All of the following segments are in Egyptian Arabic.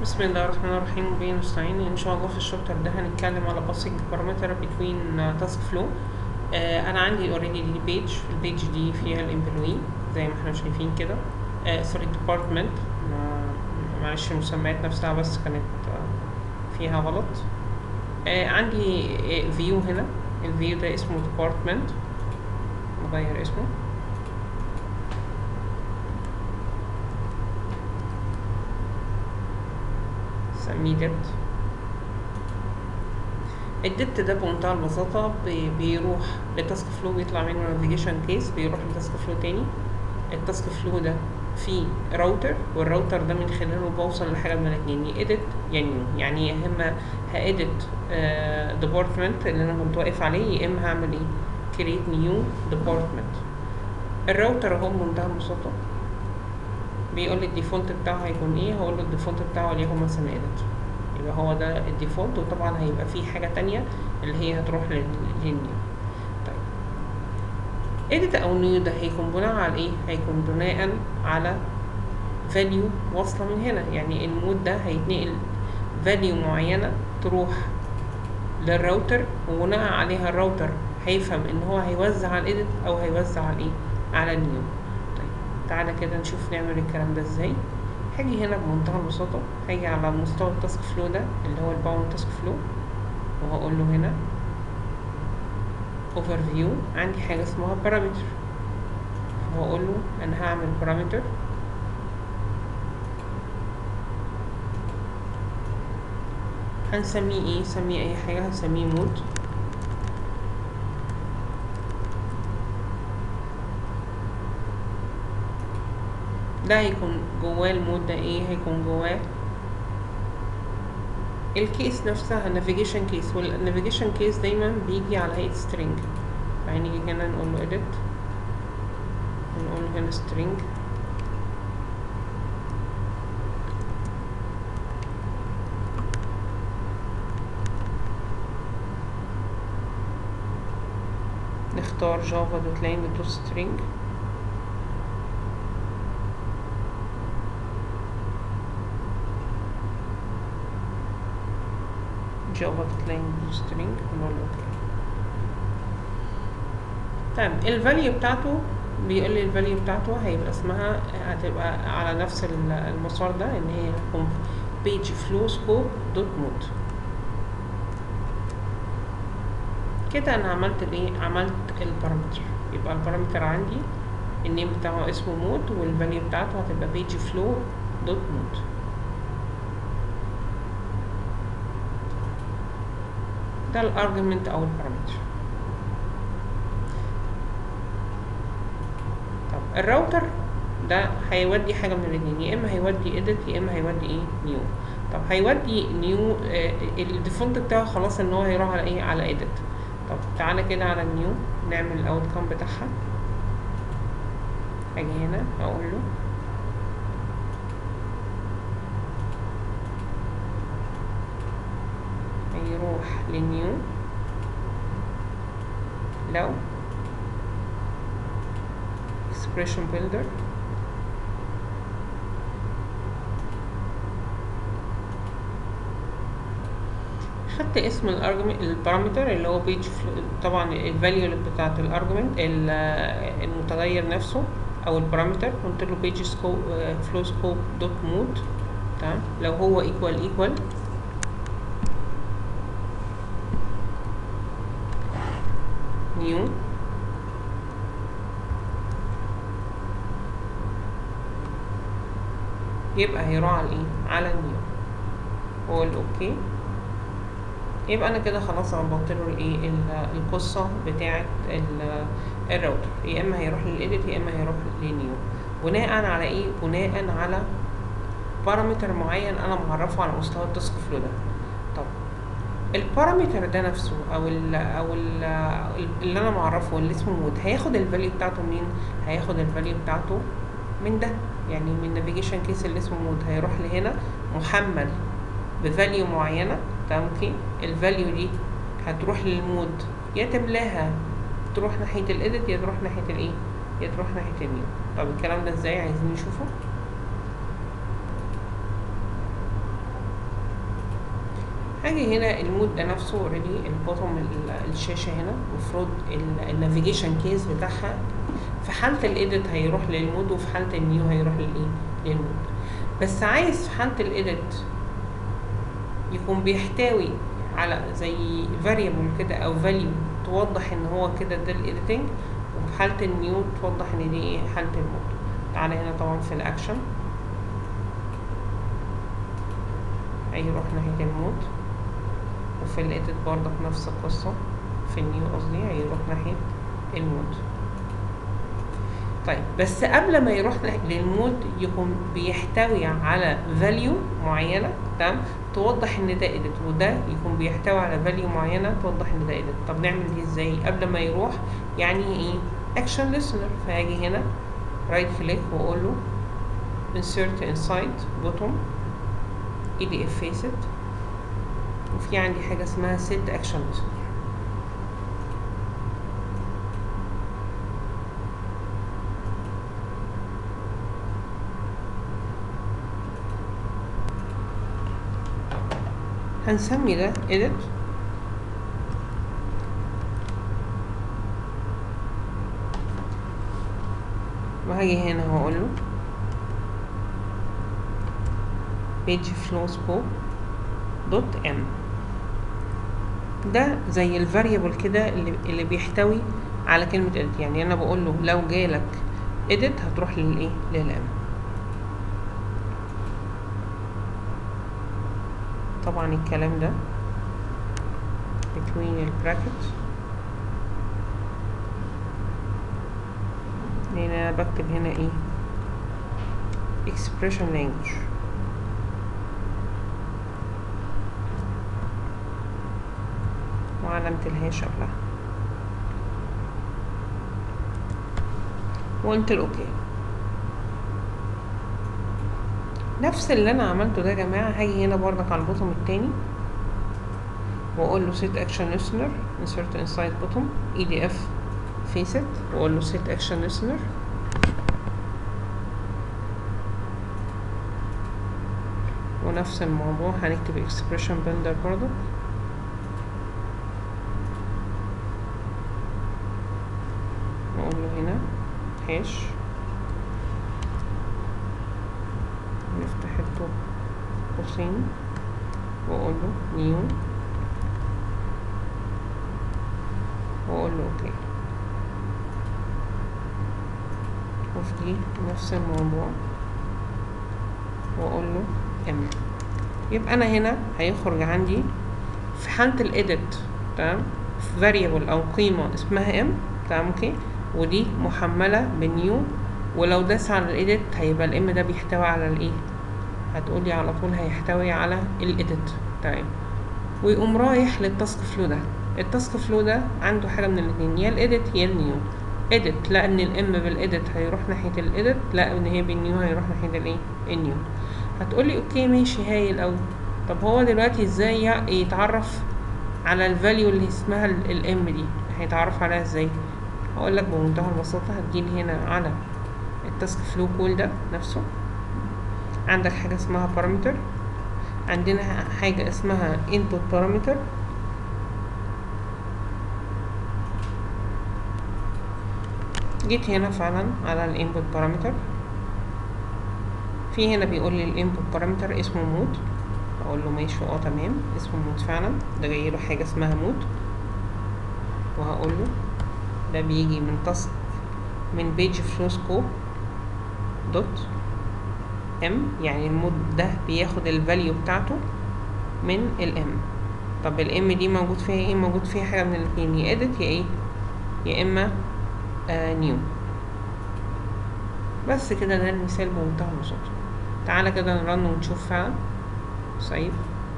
بسم الله الرحمن الرحيم وبه نستعين ان شاء الله في الشابتر ده هنتكلم على passing parameter between uh, task flow آه انا عندي already دي بيج البيج دي فيها الامبلوي زي ما احنا شايفين كده آه سوري department ما- معلش المسميات نفسها بس كانت آه فيها غلط آه عندي فيو هنا الفيو ده اسمه department نغير اسمه سميه دبت الدبت ده بمنتهى البساطة بي- بيروح لتاسك فلو بيطلع منه نافيجيشن كيس بيروح لتاسك فلو تاني التاسك فلو ده فيه راوتر والراوتر ده من خلاله بوصل لحاجة من الاتنين يا edit يا new يعني يا اما هإديت ديبارتمنت اللي انا كنت واقف عليه يا اما هعمل ايه create new department الراوتر اهو بمنتهى البساطة بيقول لي الديفولت بتاعه هيكون ايه هقول له الديفولت بتاعه وليكن مثلا edit يبقى هو ده الديفولت وطبعا هيبقى فيه حاجة تانية اللي هي هتروح لل- للنيو طيب edit او new ده هيكون بناء على ايه هيكون بناء على value واصلة من هنا يعني المود ده هيتنقل value معينة تروح للراوتر وبناء عليها الراوتر هيفهم ان هو هيوزع على الايديت او هيوزع على ايه على النيو طيب تعالى كده نشوف نعمل الكلام ده ازاي هاجي هنا بمنتهى البساطة هاجي على مستوى التاسك فلو ده اللي هو الباوند تاسك فلو وهقول له هنا اوفر فيو عندي حاجة اسمها بارامتر وهقول له انا هعمل بارامتر هنسميه ايه سميه اي حاجة هنسميه مود ده هيكون جواه المود ده ايه هيكون جواه الكيس نفسها النافيجيشن كيس والنافيجيشن كيس دايما بيجي على هيئة string فهنيجي هنا نقول له edit ونقول له هنا string نختار جافا دوت لين دوت string جافا دوت لين دوت string ونقول له اوكي تمام الفاليو بتاعته بيقول لي الفاليو بتاعته هيبقى اسمها هتبقى على نفس ال- المسار ده ان هي هتكون page flow scope dot mode كده انا عملت الايه عملت البارامتر يبقى البارامتر عندي النيم بتاعه اسمه مود والفاليو بتاعته هتبقى page flow dot mode ده الارجمنت او البارامتر طب الراوتر ده هيودي حاجه من الاتنين يا اما هيودي edit يا اما هيودي ايه نيو طب هيودي نيو آه الديفولت بتاعه خلاص ان هو هيروح على ايه على edit طب تعالى كده على النيو نعمل الاوتكم بتاعها اجي هنا اقول له هيروح للنيو لو expression builder خدت اسم الارجمنت البارامتر اللي هو بيج طبعا الفاليو بتاعت الارجمنت المتغير نفسه او البارامتر قلت له بيج سكوب فلو سكوب دوت مود تمام لو هو ايكوال ايكوال نيو يبقى هيروح على الايه على النيو واقول اوكي يبقى انا كده خلاص ظبطت له الايه ال- القصه بتاعه ال- الراوتر يا اما هيروح للايديت يا اما هيروح للنيو بناء على ايه بناء على بارامتر معين انا معرفه على مستوى التاسك فلو ده طب البارامتر ده نفسه او ال او ال اللي انا معرفه اللي اسمه مود هياخد الفاليو بتاعته منين هياخد الفاليو بتاعته من ده يعني من نافيجيشن كيس اللي اسمه مود هيروح لهنا محمل بفاليو معينه تمام اوكي الفاليو دي هتروح للمود يا تملاها تروح ناحيه الايديت يا تروح ناحيه الايه يا تروح ناحيه النيو طب الكلام ده ازاي عايزين نشوفه هاجي هنا المود ده نفسه اوريدي البوتوم الشاشه هنا المفروض النافيجيشن كيس بتاعها في حاله الايديت هيروح للمود وفي حاله النيو هيروح للايه للمود بس عايز في حاله الايديت يكون بيحتوي على زي variable كده او value توضح ان هو كده ده الايديتنج وفي حاله النيو توضح ان دي ايه حاله المود تعالى هنا طبعا في الاكشن هيروح ناحيه المود وفي الايديت برضك نفس القصه في النيو قصدي هيروح ناحيه المود طيب بس قبل ما يروح للمود يكون بيحتوي على فاليو معينه تمام توضح ان ده ايديت وده يكون بيحتوي على فاليو معينه توضح ان ده ايديت طب نعمل دي ازاي قبل ما يروح يعني ايه اكشن ليسنر فهاجي هنا رايت كليك واقول له insert inside bottom edf facet وفي عندي حاجه اسمها set action listener هنسمي ده edit وهاجي هنا هقول له page flow scope دوت m ده زي الفاريبل كده اللي, اللي بيحتوي على كلمة edit يعني انا بقول له لو جالك edit هتروح للايه للام طبعا الكلام ده between البراكت لان انا بكتب هنا ايه expression language وعلامة الهاش قبلها وقلت له اوكي نفس اللي انا عملته ده يا جماعه هاجي هنا برضك على البوتوم التاني واقول له set action listener insert inside bottom edf facet واقول له set action listener ونفس الموضوع هنكتب expression builder برضه نقول له هنا هاش نفتح التوب قوسين واقول له نيو واقول له اوكي وفي دي نفس الموضوع واقول له ام يبقى انا هنا هيخرج عندي في حالة الايديت تمام variable او قيمة اسمها ام تمام اوكي ودي محملة بنيو ولو داس على الايديت هيبقى الام ده بيحتوي على الايه هتقولي على طول هيحتوي على الايديت تمام ويقوم رايح للتاسك فلو ده التاسك فلو ده عنده حاجه من الاثنين يا الايديت يا النيو ايديت لا ان الام بالايديت هيروح ناحيه الايديت لا ان هي بالنيو هيروح ناحيه الايه النيو هتقولي اوكي ماشي هايل اوي طب هو دلوقتي ازاي يتعرف على الفاليو اللي اسمها الام دي هيتعرف عليها ازاي هقول لك بمنتهى البساطه هتجيلي هنا على التاسك فلو كول ده نفسه عندك حاجه اسمها بارامتر عندنا حاجه اسمها input parameter جيت هنا فعلا على الانبوت بارامتر في هنا بيقول لي الانبوت بارامتر اسمه مود اقول له ماشي اه تمام اسمه مود فعلا ده جاي له حاجه اسمها مود وهقول له ده بيجي من تاسك من بيج فلو سكوب دوت ام يعني المود ده بياخد الفاليو بتاعته من الام طب الام دي موجود فيها ايه موجود فيها حاجه من الاثنين يا اديت يا ايه يا اما آه نيو بس كده ده المثال بمنتهى البساطه تعالى كده نرن ونشوف فعلا سيب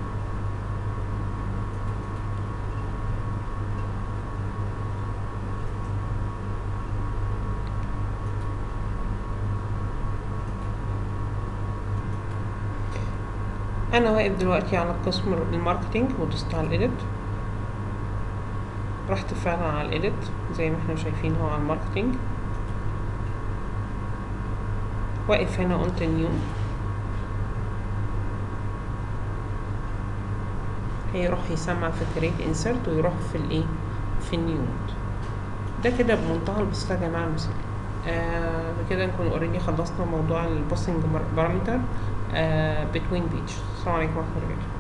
انا واقف دلوقتي على قسم الماركتينج ودوست على الايديت رحت فعلا على الايديت زي ما احنا شايفين هو على الماركتينج واقف هنا قلت نيو هيروح يسمع في كريت انسرت ويروح في الايه في النيو نود ده كده بمنتهى البساطه يا جماعه المثال آه بكده نكون اوريدي خلصنا موضوع البوسنج بارامتر آه between بيتش السلام عليكم ورحمه الله وبركاته